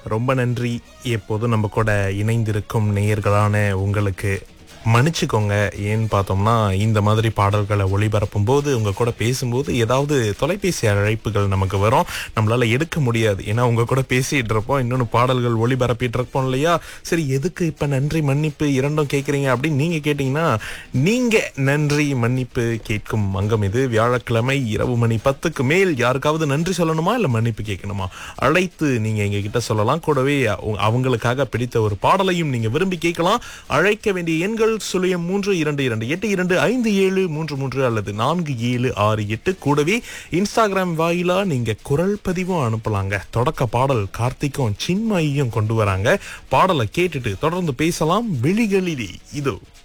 ரொம்ப நன்றி எப்போதும் நம்ம கூட இணைந்திருக்கும் நேயர்களான உங்களுக்கு மன்னிச்சுக்கோங்க ஏன்னு பார்த்தோம்னா இந்த மாதிரி பாடல்களை ஒளிபரப்பும் போது உங்க கூட பேசும்போது ஏதாவது தொலைபேசி அழைப்புகள் நமக்கு வரும் நம்மளால எடுக்க முடியாது ஏன்னா உங்க கூட பேசிட்டு இருப்போம் இன்னொன்று பாடல்கள் ஒளிபரப்பிட்டு இருப்போம் இல்லையா சரி எதுக்கு இப்ப நன்றி மன்னிப்பு இரண்டும் கேட்குறீங்க அப்படின்னு நீங்க கேட்டீங்கன்னா நீங்க நன்றி மன்னிப்பு கேட்கும் அங்கம் இது வியாழக்கிழமை இரவு மணி பத்துக்கு மேல் யாருக்காவது நன்றி சொல்லணுமா இல்ல மன்னிப்பு கேட்கணுமா அழைத்து நீங்க எங்க கிட்ட சொல்லலாம் கூடவே அவங்க- அவங்களுக்காக பிடித்த ஒரு பாடலையும் நீங்க விரும்பி கேட்கலாம் அழைக்க வேண்டிய எண்கள் சுழியம் மூன்று இரண்டு இரண்டு எட்டு இரண்டு ஐந்து ஏழு மூன்று மூன்று அல்லது நான்கு ஏழு ஆறு எட்டு கூடவே இன்ஸ்டாகிராம் வாயிலா நீங்க குரல் பதிவும் அனுப்பலாங்க தொடக்க பாடல் கார்த்திக்கும் சின்மயியும் கொண்டு வராங்க பாடலை கேட்டுட்டு தொடர்ந்து பேசலாம் விழிகளிலே இதோ